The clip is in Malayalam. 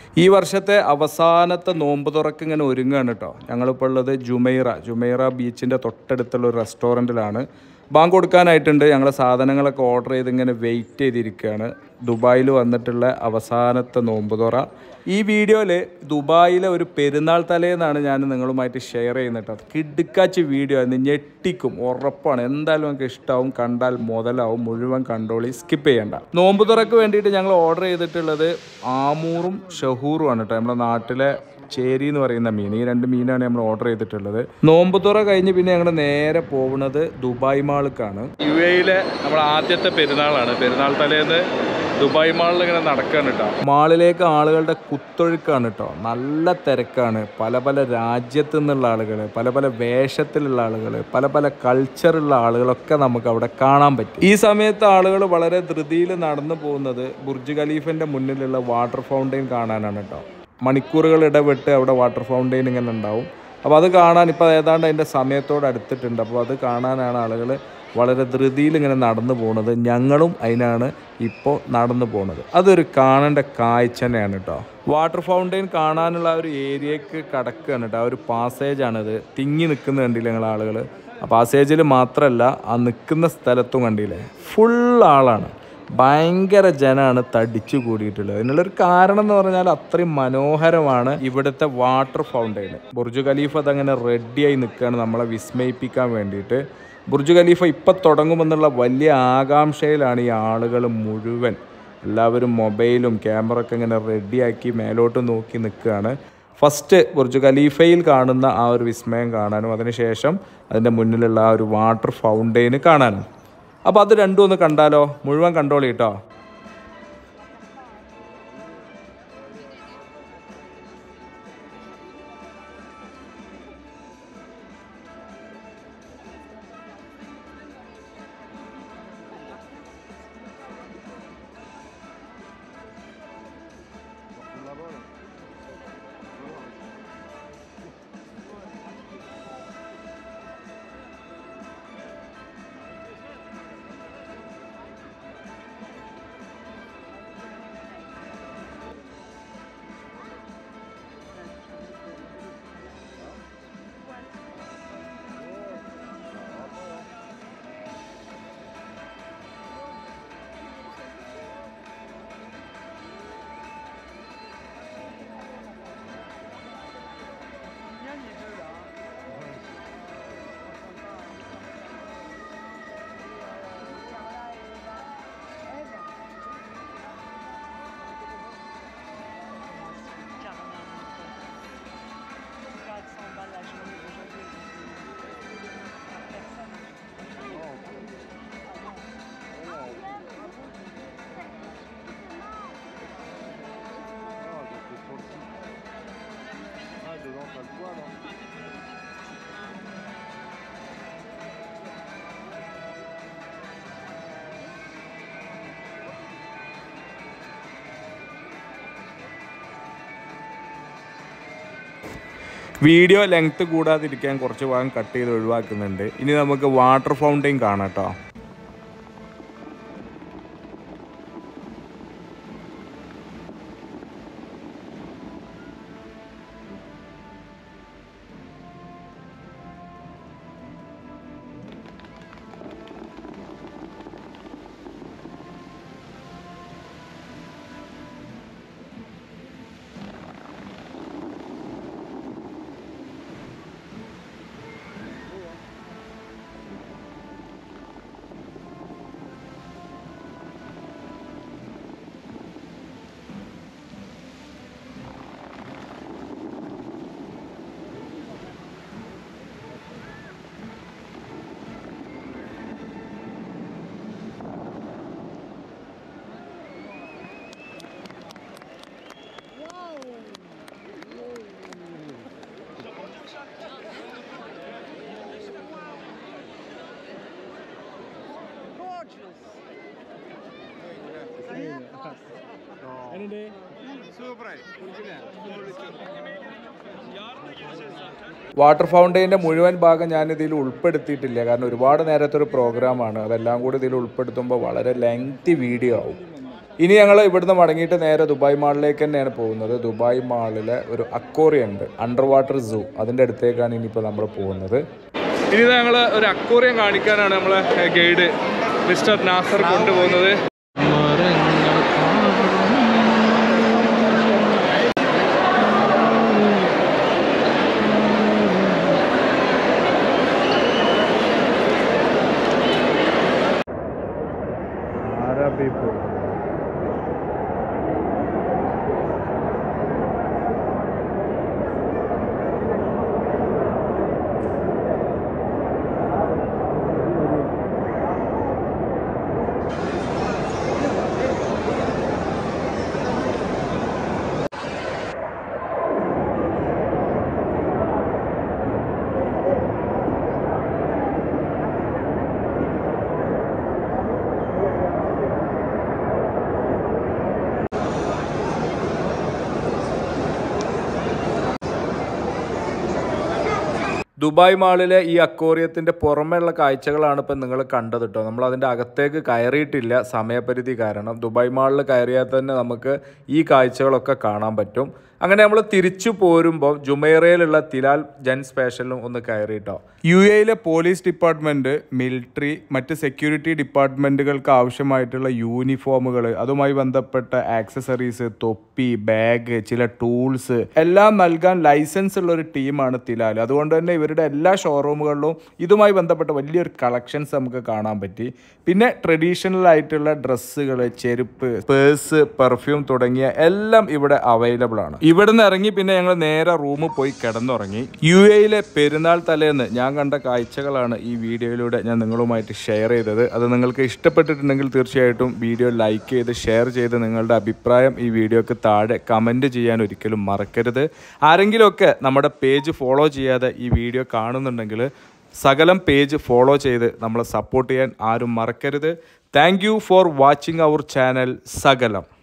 ഈ വർഷത്തെ അവസാനത്തെ നോമ്പ് തുറക്ക് ഇങ്ങനെ ഒരുങ്ങുകയാണ് കേട്ടോ ഞങ്ങളിപ്പോൾ ഉള്ളത് ജുമൈറ ജുമൈറ ബീച്ചിൻ്റെ തൊട്ടടുത്തുള്ള ഒരു റെസ്റ്റോറൻറ്റിലാണ് ബാങ്ക് കൊടുക്കാനായിട്ടുണ്ട് ഞങ്ങൾ സാധനങ്ങളൊക്കെ ഓർഡർ ചെയ്ത് ഇങ്ങനെ വെയിറ്റ് ചെയ്തിരിക്കുകയാണ് ദുബായിൽ വന്നിട്ടുള്ള അവസാനത്തെ നോമ്പ് തുറ ഈ വീഡിയോയിൽ ദുബായിലെ ഒരു പെരുന്നാൾ തലേന്നാണ് ഞാൻ നിങ്ങളുമായിട്ട് ഷെയർ ചെയ്യുന്നത് കേട്ടോ കിടുക്കാച്ച് വീഡിയോ ആയിരുന്നു ഞെട്ടിക്കും ഉറപ്പാണ് എന്തായാലും നമുക്ക് ഇഷ്ടമാവും കണ്ടാൽ മുതലാവും മുഴുവൻ കണ്ടോളി സ്കിപ്പ് ചെയ്യണ്ട നോമ്പ് തുറക്ക് വേണ്ടിയിട്ട് ഞങ്ങൾ ഓർഡർ ചെയ്തിട്ടുള്ളത് ആമൂറും ഷഹൂറും ആണ് കേട്ടോ നമ്മുടെ നാട്ടിലെ ചേരി എന്ന് പറയുന്ന മീൻ ഈ രണ്ട് മീനാണ് നമ്മൾ ഓർഡർ ചെയ്തിട്ടുള്ളത് നോമ്പ് തുറ കഴിഞ്ഞ് പിന്നെ ഞങ്ങൾ നേരെ പോകുന്നത് ദുബായ് മാളിക്കാണ് യു എയിലെ നമ്മുടെ ആദ്യത്തെ പെരുന്നാളാണ് പെരുന്നാൾ തലേന്ന് ദുബായ് മാളിൽ ഇങ്ങനെ നടക്കാണ് കേട്ടോ മാളിലേക്ക് ആളുകളുടെ കുത്തൊഴുക്കാണ് കേട്ടോ നല്ല തിരക്കാണ് പല പല രാജ്യത്തു നിന്നുള്ള ആളുകൾ പല പല വേഷത്തിലുള്ള ആളുകൾ പല പല കൾച്ചറുള്ള ആളുകളൊക്കെ നമുക്ക് അവിടെ കാണാൻ പറ്റും ഈ സമയത്ത് ആളുകൾ വളരെ ധൃതിയിൽ നടന്നു പോകുന്നത് ബുർജ് ഖലീഫിന്റെ മുന്നിലുള്ള വാട്ടർ ഫൗണ്ടെയിൻ കാണാനാണ് കേട്ടോ മണിക്കൂറുകൾ ഇടവിട്ട് അവിടെ വാട്ടർ ഫൗണ്ടെയിൻ ഇങ്ങനെ ഉണ്ടാവും അപ്പോൾ അത് കാണാൻ ഇപ്പോൾ ഏതാണ്ട് അതിൻ്റെ സമയത്തോട് അടുത്തിട്ടുണ്ട് അപ്പോൾ അത് കാണാനാണ് ആളുകൾ വളരെ ധൃതിയിൽ ഇങ്ങനെ നടന്നു പോകുന്നത് ഞങ്ങളും അതിനാണ് ഇപ്പോൾ നടന്നു പോകുന്നത് അതൊരു കാണേണ്ട കാഴ്ച തന്നെയാണ് കേട്ടോ വാട്ടർ ഫൗണ്ടെയിൻ കാണാനുള്ള ആ ഒരു ഏരിയക്ക് കടക്കുകയാണ് കേട്ടോ ആ ഒരു പാസേജാണിത് തിങ്ങി നിൽക്കുന്ന കണ്ടില്ല ഞങ്ങൾ ആളുകൾ ആ പാസേജിൽ മാത്രമല്ല ആ നിൽക്കുന്ന സ്ഥലത്തും കണ്ടില്ലേ ഫുൾ ആളാണ് ഭയങ്കര ജനാണ് തടിച്ചു കൂടിയിട്ടുള്ളത് അതിനുള്ളൊരു കാരണം എന്ന് പറഞ്ഞാൽ അത്രയും മനോഹരമാണ് ഇവിടുത്തെ വാട്ടർ ഫൗണ്ടെയിൻ ബുർജ് ഖലീഫ അതങ്ങനെ റെഡിയായി നിൽക്കുകയാണ് നമ്മളെ വിസ്മയിപ്പിക്കാൻ വേണ്ടിയിട്ട് ബുർജ് ഖലീഫ ഇപ്പം തുടങ്ങുമെന്നുള്ള വലിയ ആകാംക്ഷയിലാണ് ഈ ആളുകൾ മുഴുവൻ എല്ലാവരും മൊബൈലും ക്യാമറ ഒക്കെ ഇങ്ങനെ റെഡിയാക്കി മേലോട്ട് നോക്കി നിൽക്കുകയാണ് ഫസ്റ്റ് ബുർജ് ഖലീഫയിൽ കാണുന്ന ആ ഒരു വിസ്മയം കാണാനും അതിനുശേഷം അതിൻ്റെ മുന്നിലുള്ള ആ ഒരു വാട്ടർ ഫൗണ്ടെയിൻ കാണാനും അപ്പോൾ അത് രണ്ടും ഒന്ന് കണ്ടാലോ മുഴുവൻ കണ്ടോളി കേട്ടോ വീഡിയോ ലെങ്ത് കൂടാതിരിക്കാൻ കുറച്ച് ഭാഗം കട്ട് ചെയ്ത് ഒഴിവാക്കുന്നുണ്ട് ഇനി നമുക്ക് വാട്ടർ ഫൗണ്ടെയിൻ കാണാം കേട്ടോ വാട്ടർ ഫൗണ്ടെയിൻ്റെ മുഴുവൻ ഭാഗം ഞാൻ ഇതിൽ ഉൾപ്പെടുത്തിയിട്ടില്ല കാരണം ഒരുപാട് നേരത്തെ ഒരു പ്രോഗ്രാമാണ് അതെല്ലാം കൂടി ഇതിൽ ഉൾപ്പെടുത്തുമ്പോൾ വളരെ ലെങ്തി വീഡിയോ ആവും ഇനി ഞങ്ങൾ ഇവിടുന്ന് മടങ്ങിയിട്ട് നേരെ ദുബായ് മാളിലേക്ക് തന്നെയാണ് പോകുന്നത് ദുബായ് മാളിലെ ഒരു അക്വോറിയം ഉണ്ട് അണ്ടർ വാട്ടർ സൂ അതിൻ്റെ അടുത്തേക്കാണ് ഇനിയിപ്പോൾ നമ്മൾ പോകുന്നത് ഇനി ഞങ്ങൾ ഒരു അക്വോറിയം കാണിക്കാനാണ് നമ്മളെ ഗൈഡ് മിസ്റ്റർ നാസർ കൊണ്ടുപോകുന്നത് ദുബായ് മാളിലെ ഈ അക്വോറിയത്തിൻ്റെ പുറമേയുള്ള കാഴ്ചകളാണ് ഇപ്പം നിങ്ങൾ കണ്ടത് കേട്ടോ നമ്മൾ അതിൻ്റെ അകത്തേക്ക് കയറിയിട്ടില്ല സമയപരിധി കാരണം ദുബായ് മാളിൽ കയറിയാൽ തന്നെ നമുക്ക് ഈ കാഴ്ചകളൊക്കെ കാണാൻ പറ്റും അങ്ങനെ നമ്മൾ തിരിച്ചു പോരുമ്പോൾ ജുമൈറയിലുള്ള തിലാൽ ജൻ സ്പെഷ്യലും ഒന്ന് കയറിയിട്ടോ യു എയിലെ പോലീസ് ഡിപ്പാർട്ട്മെൻറ്റ് മിലിറ്ററി മറ്റ് സെക്യൂരിറ്റി ഡിപ്പാർട്ട്മെൻറ്റുകൾക്ക് ആവശ്യമായിട്ടുള്ള യൂണിഫോമുകൾ അതുമായി ബന്ധപ്പെട്ട ആക്സസറീസ് തൊപ്പി ബാഗ് ചില ടൂൾസ് എല്ലാം നൽകാൻ ലൈസൻസ് ഉള്ള ഒരു ടീമാണ് തിലാൽ അതുകൊണ്ട് തന്നെ ഇവരുടെ എല്ലാ ഷോറൂമുകളിലും ഇതുമായി ബന്ധപ്പെട്ട വലിയൊരു കളക്ഷൻസ് നമുക്ക് കാണാൻ പറ്റി പിന്നെ ട്രഡീഷണൽ ആയിട്ടുള്ള ഡ്രസ്സുകൾ ചെരുപ്പ് പേഴ്സ് പെർഫ്യൂം തുടങ്ങിയ എല്ലാം ഇവിടെ അവൈലബിൾ ആണ് ഇവിടെ നിന്ന് ഇറങ്ങി പിന്നെ ഞങ്ങൾ നേരെ റൂമിൽ പോയി കിടന്നുറങ്ങി യു എയിലെ പെരുന്നാൾ തലേന്ന് ഞാൻ കണ്ട കാഴ്ചകളാണ് ഈ വീഡിയോയിലൂടെ ഞാൻ നിങ്ങളുമായിട്ട് ഷെയർ ചെയ്തത് അത് നിങ്ങൾക്ക് ഇഷ്ടപ്പെട്ടിട്ടുണ്ടെങ്കിൽ തീർച്ചയായിട്ടും വീഡിയോ ലൈക്ക് ചെയ്ത് ഷെയർ ചെയ്ത് നിങ്ങളുടെ അഭിപ്രായം ഈ വീഡിയോക്ക് താഴെ കമൻറ്റ് ചെയ്യാൻ ഒരിക്കലും മറക്കരുത് ആരെങ്കിലുമൊക്കെ നമ്മുടെ പേജ് ഫോളോ ചെയ്യാതെ ഈ വീഡിയോ കാണുന്നുണ്ടെങ്കിൽ സകലം പേജ് ഫോളോ ചെയ്ത് നമ്മളെ സപ്പോർട്ട് ചെയ്യാൻ ആരും മറക്കരുത് താങ്ക് യു ഫോർ വാച്ചിങ് അവർ ചാനൽ സകലം